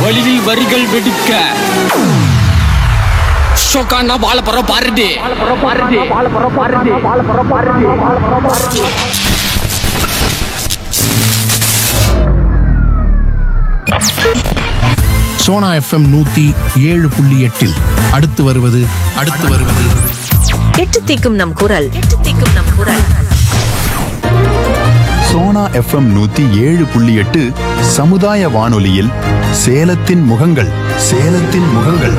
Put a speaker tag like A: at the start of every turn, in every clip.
A: வழியில் வரிகள் வெடிக்க ஷோக்கானா வாழ போற பாருடி
B: சோனா எஃப்எம் நூத்தி ஏழு புள்ளி எட்டில் அடுத்து வருவது அடுத்து வருவது
C: எட்டு தீக்கும் நம் குரல் எட்டு தீக்கும் நம் குரல்
D: சோனா எஃப்எம் நூத்தி ஏழு புள்ளி எட்டு சமுதாய வானொலியில் சேலத்தின் முகங்கள் சேலத்தின் முகங்கள்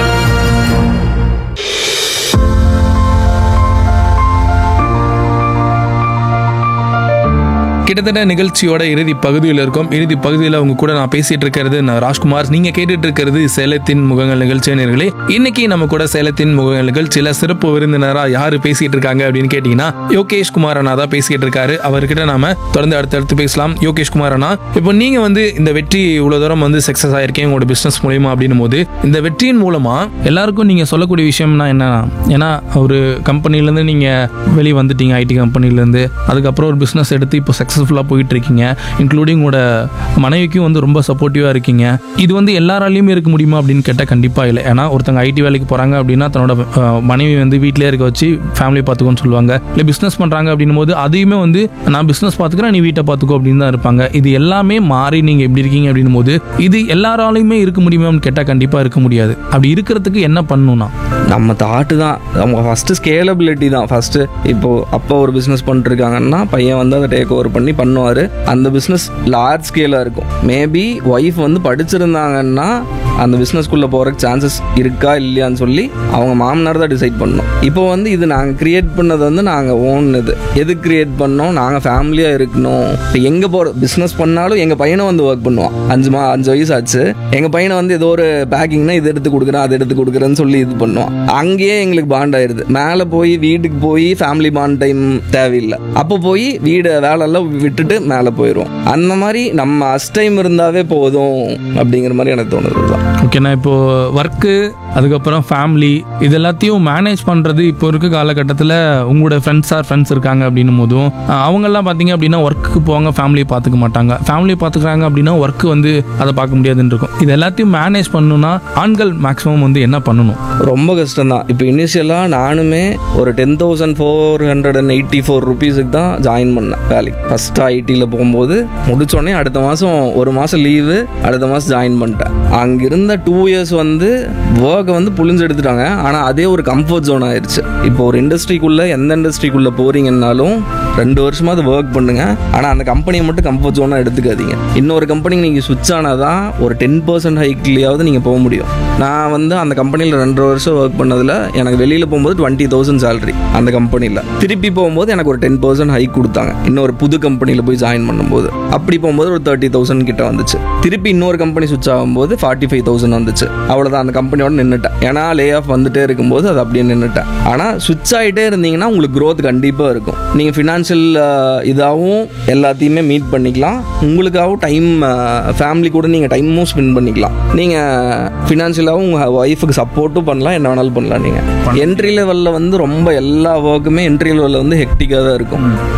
E: கிட்டத்தட்ட நிகழ்ச்சியோட இறுதி பகுதியில் இருக்கும் இறுதி பகுதியில் உங்க கூட நான் பேசிட்டு இருக்கிறது நான் ராஜ்குமார் நீங்க கேட்டுட்டு இருக்கிறது சேலத்தின் முகங்கள் நிகழ்ச்சி நேர்களே இன்னைக்கு நம்ம கூட சேலத்தின் முகங்கள் நிகழ்ச்சியில சிறப்பு விருந்தினரா யாரு பேசிட்டு இருக்காங்க அப்படின்னு கேட்டீங்கன்னா யோகேஷ் குமார் அண்ணா தான் பேசிட்டு இருக்காரு அவர்கிட்ட நாம தொடர்ந்து அடுத்தடுத்து பேசலாம் யோகேஷ் குமார் அண்ணா இப்போ நீங்க வந்து இந்த வெற்றி இவ்வளவு தூரம் வந்து சக்சஸ் ஆயிருக்கீங்க உங்களோட பிசினஸ் மூலியமா அப்படின்னும் போது இந்த வெற்றியின் மூலமா எல்லாருக்கும் நீங்க சொல்லக்கூடிய விஷயம்னா என்னன்னா ஏன்னா ஒரு கம்பெனில இருந்து நீங்க வெளியே வந்துட்டீங்க ஐடி கம்பெனில இருந்து அதுக்கப்புறம் ஒரு பிசினஸ் எடுத்து இப்போ சக்ஸஸ்ஃபுல்லாக போயிட்டு இருக்கீங்க இன்க்ளூடிங் உங்களோட மனைவிக்கும் வந்து ரொம்ப சப்போர்ட்டிவாக இருக்கீங்க இது வந்து எல்லாராலையுமே இருக்க முடியுமா அப்படின்னு கேட்டால் கண்டிப்பாக இல்லை ஏன்னா ஒருத்தங்க ஐடி வேலைக்கு போகிறாங்க அப்படின்னா தன்னோட அஹ், மனைவி வந்து வீட்டிலே இருக்க வச்சு ஃபேமிலி பார்த்துக்கோன்னு சொல்லுவாங்க இல்லை பிஸ்னஸ் பண்ணுறாங்க அப்படின்னும் போது அதையுமே வந்து நான் பிஸ்னஸ் பார்த்துக்கிறேன் நீ வீட்டை பார்த்துக்கோ அப்படின்னு தான் இருப்பாங்க இது எல்லாமே மாறி நீங்கள் எப்படி இருக்கீங்க அப்படின்னும் போது இது எல்லாராலையுமே இருக்க முடியுமான்னு கேட்டால் கண்டிப்பாக இருக்க முடியாது அப்படி இருக்கிறதுக்கு என்ன பண்ணணும்னா
F: நம்ம தாட்டு தான் அவங்க ஃபஸ்ட்டு ஸ்கேலபிலிட்டி தான் ஃபஸ்ட்டு இப்போ அப்பா ஒரு பிஸ்னஸ் பண்ணிருக்காங்கன்னா பையன் வந்து அதை டேக் ஓவர் பண்ணி பண்ணுவார் அந்த பிஸ்னஸ் லார்ஜ் ஸ்கேலாக இருக்கும் மேபி ஒய்ஃப் வந்து படிச்சிருந்தாங்கன்னா அந்த பிஸ்னஸ்க்குள்ளே போகிறக்கு சான்சஸ் இருக்கா இல்லையான்னு சொல்லி அவங்க மாமனார் தான் டிசைட் பண்ணணும் இப்போ வந்து இது நாங்கள் கிரியேட் பண்ணது வந்து நாங்கள் ஓன் இது எது கிரியேட் பண்ணோம் நாங்கள் ஃபேமிலியாக இருக்கணும் இப்போ எங்கே போகிற பிஸ்னஸ் பண்ணாலும் எங்கள் பையனை வந்து ஒர்க் பண்ணுவான் அஞ்சு மா அஞ்சு வயசு ஆச்சு எங்கள் பையனை வந்து ஏதோ ஒரு பேக்கிங்னா இது எடுத்து கொடுக்குறேன் அது எடுத்து கொடுக்குறேன்னு சொல்லி இது பண்ணுவான் அங்கேயே எங்களுக்கு பாண்ட் ஆயிருது மேலே போய் வீட்டுக்கு போய் ஃபேமிலி பாண்ட் டைம் தேவையில்லை அப்போ போய் வீடு வேலையெல்லாம் விட்டுட்டு மேலே போயிடுவோம் அந்த மாதிரி நம்ம அஸ் டைம் இருந்தாவே போதும் அப்படிங்கிற மாதிரி எனக்கு தோணுது தான்
E: ஓகேண்ணா இப்போ ஒர்க்கு அதுக்கப்புறம் ஃபேமிலி இது எல்லாத்தையும் மேனேஜ் பண்ணுறது இப்போ இருக்க காலகட்டத்தில் உங்களோட ஃப்ரெண்ட்ஸ் ஆர் ஃப்ரெண்ட்ஸ் இருக்காங்க அப்படின்னும் போதும் அஹ், அவங்கெல்லாம் பார்த்தீங்க அப்படின்னா ஒர்க்குக்கு போவாங்க ஃபேமிலியை பார்த்துக்க மாட்டாங்க ஃபேமிலியை பார்த்துக்கிறாங்க அப்படின்னா ஒர்க்கு வந்து அதை பார்க்க முடியாதுன்னு இருக்கும் இது எல்லாத்தையும் மேனேஜ் பண்ணணும்னா ஆண்கள் மேக்ஸிமம் வந்து என்ன பண்ணணும்
F: ரொம்ப கஷ்டம்தான் இப்போ இனிஷியலாக நானுமே ஒரு ten thousand four hundred and eighty four ருபீஸுக்கு தான் ஜாயின் பண்ணேன் வேலைக்கு ஃபஸ்ட்டு ஐடியில் போகும்போது முடிச்சோடனே அடுத்த மாதம் ஒரு மாதம் லீவு அடுத்த மாதம் ஜாயின் பண்ணிட்டேன் அங்கே இருந்த டூ இயர்ஸ் வந்து ஒர்க்கை வந்து புழிஞ்சு எடுத்துட்டாங்க ஆனால் அதே ஒரு கம்ஃபர்ட் ஜோன் ஆயிடுச்சு இப்போ ஒரு இண்டஸ்ட்ரிக்குள்ளே எந்த இண்டஸ்ட்ரிக்குள்ளே போகிறீங்கன்னாலும் ரெண்டு வருஷமாவது ஒர்க் பண்ணுங்க ஆனால் அந்த கம்பெனியை மட்டும் கம்ஃபர்ட் ஜோனாக எடுத்துக்காதீங்க இன்னொரு கம்பெனிக்கு நீங்கள் சுவிட்ச் ஆனால் தான் ஒரு டென் பர்சன்ட் ஹைக்லேயாவது நீங்கள் போக முடியும் நான் வந்து அந்த கம்பெனியில் ரெண்டரை வருஷம் ஒர்க் பண்ணதில் எனக்கு வெளியில் போகும்போது டுவெண்ட்டி தௌசண்ட் சேலரி அந்த கம்பெனியில் திருப்பி போகும்போது எனக்கு ஒரு டென் பர்சன்ட் ஹைக் கொடுத்தாங்க இன்னொரு புது கம்பெனியில் போய் ஜாயின் பண்ணும்போது அப்படி போகும்போது ஒரு தேர்ட்டி தௌசண்ட் கிட்ட வந்துச்சு திருப்பி இன்னொரு கம்பெனி சுவிட்ச் ஆகும்போது ஃபார்ட்டி ஃபைவ் தௌசண்ட் வந்துச்சு அவ்வளோதான் அந்த கம்பெனியோட நின்றுட்டேன் ஏன்னா லே ஆஃப் வந்துட்டே இருக்கும்போது அது அப்படியே நின்றுட்டேன் ஆனால் சுவிட்ச் ஆகிட்டே இருந்தீங்கன்னா உங்களுக்கு growth கண்டிப்பாக இருக்கும் நீங்கள் ஃபினான்ஷியல் இதாகவும் எல்லாத்தையுமே மீட் பண்ணிக்கலாம் உங்களுக்காகவும் டைம் ஃபேமிலி கூட நீங்கள் டைமும் ஸ்பெண்ட் பண்ணிக்கலாம் நீங்கள் ஃபினான்ஷியலாகவும் உங்கள் ஒய்ஃபுக்கு சப்போர்ட்டும் பண்ணலாம் என்ன வேணாலும் பண்ணலாம் நீங்கள் என்ட்ரி லெவலில் வந்து ரொம்ப எல்லா ஒர்க்குமே என்ட்ரி லெவலில் வந்து ஹெக்டிக்காக தான் இருக்கும்